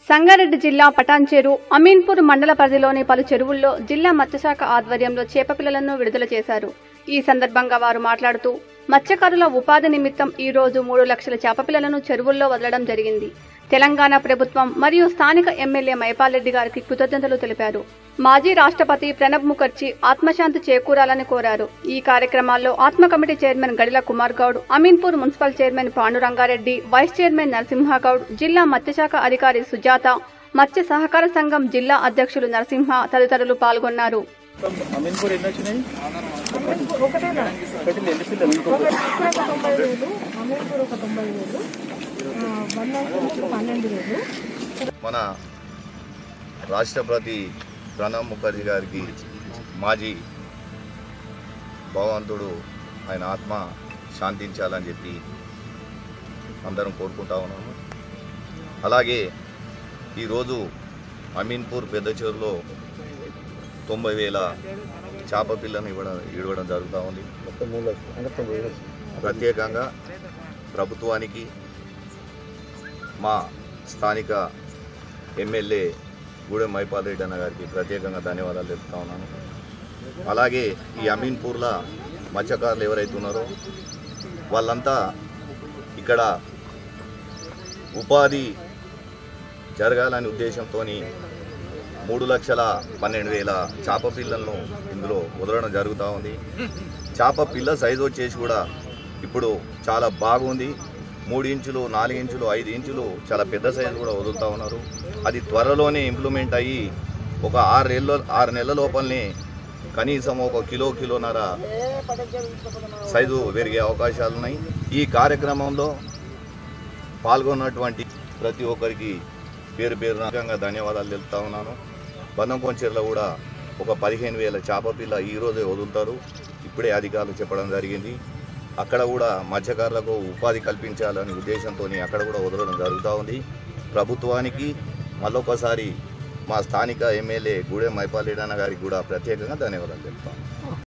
సంగారెడ్డి జిల్లా పటాన్చేరు అమీన్పూర్ మండల పరిధిలోని పలు చెరువుల్లో జిల్లా మత్స్యశాఖ ఆధ్వర్యంలో చేప పిల్లలను విడుదల చేశారు ఈ సందర్భంగా వారు మాట్లాడుతూ మత్స్యకారుల ఉపాధి నిమిత్తం ఈ రోజు మూడు లక్షల చేప పిల్లలను చెరువుల్లో వదలడం జరిగింది తెలంగాణ ప్రభుత్వం మరియు స్థానిక ఎమ్మెల్యే మైపాల్రెడ్డి గారికి కృతజ్ఞతలు తెలిపారు మాజీ రాష్ట్రపతి ప్రణబ్ ముఖర్జీ ఆత్మశాంతి చేకూరాలని కోరారు ఈ కార్యక్రమాల్లో ఆత్మ committee chairman Gadila Kumar Goud Ameenpur municipal chairman Pandurangareddy vice chairman Narasimhagoud జిల్లా మత్స్యశాఖ అధికారి సుజాత మత్స్య సహకార సంఘం జిల్లా అధ్యక్షులు నరసింహ తదితరులు పాల్గొన్నారు అమీన్పూర్ ఎన్ని వచ్చినాయి ఒకటేనా ఒకటి ఎన్ని పిల్లలు ఒక తొంభై వేలు అమీర్పూర్ ఒక తొంభై వేలు ఆ, బంగాళదుంప పన్నెండు వేలు మన రాష్ట్రపతి ప్రణబ్ ముఖర్జీ గారికి మాజీ భగవంతుడు ఆయన ఆత్మ శాంతించాలని చెప్పి అందరం కోరుకుంటా ఉన్నాము అలాగే ఈరోజు అమీన్పూర్ పెద్ద చెరువులో తొంభై వేల చేప పిల్లను ఇవ్వడం ఇవ్వడం జరుగుతూ ఉంది ప్రత్యేకంగా ప్రభుత్వానికి మా స్థానిక ఎమ్మెల్యే గూడెం మైపాల్ రెడ్డి అన్న గారికి ప్రత్యేకంగా ధన్యవాదాలు చెప్తా ఉన్నాను అలాగే ఈ అమీన్పూర్ల మత్స్యకారులు ఎవరైతే ఉన్నారో వాళ్ళంతా ఇక్కడ ఉపాధి జరగాలనే ఉద్దేశంతో మూడు లక్షల పన్నెండు వేల చేప పిల్లలను ఇందులో వదలడం జరుగుతూ ఉంది చేప పిల్ల సైజు వచ్చేసి కూడా ఇప్పుడు చాలా బాగుంది మూడు ఇంచులు నాలుగు ఇంచులు ఐదు ఇంచులు చాలా పెద్ద సైజు కూడా వదులుతూ ఉన్నారు అది త్వరలోనే ఇంప్లిమెంట్ అయ్యి ఒక ఆరు నెలల ఆరు నెలల లోపలనే కనీసం ఒక కిలో కిలోన్నర సైజు పెరిగే అవకాశాలు ఉన్నాయి ఈ కార్యక్రమంలో పాల్గొన్నటువంటి ప్రతి ఒక్కరికి పేరు పేరున ధన్యవాదాలు తెలుపుతా ఉన్నాను బంధం కొంచెర్లో కూడా ఒక పదిహేను వేల చేప పిల్ల ఈరోజే వదులుతారు ఇప్పుడే అధికారులు చెప్పడం జరిగింది అక్కడ కూడా మత్స్యకారులకు ఉపాధి కల్పించాలనే ఉద్దేశంతో అక్కడ కూడా వదలడం జరుగుతూ ఉంది ప్రభుత్వానికి మళ్ళొకసారి మా స్థానిక ఎమ్మెల్యే గూడెం మైపాల్ రెడ్డి అన్న గారికి కూడా ప్రత్యేకంగా ధన్యవాదాలు తెలుపుతాను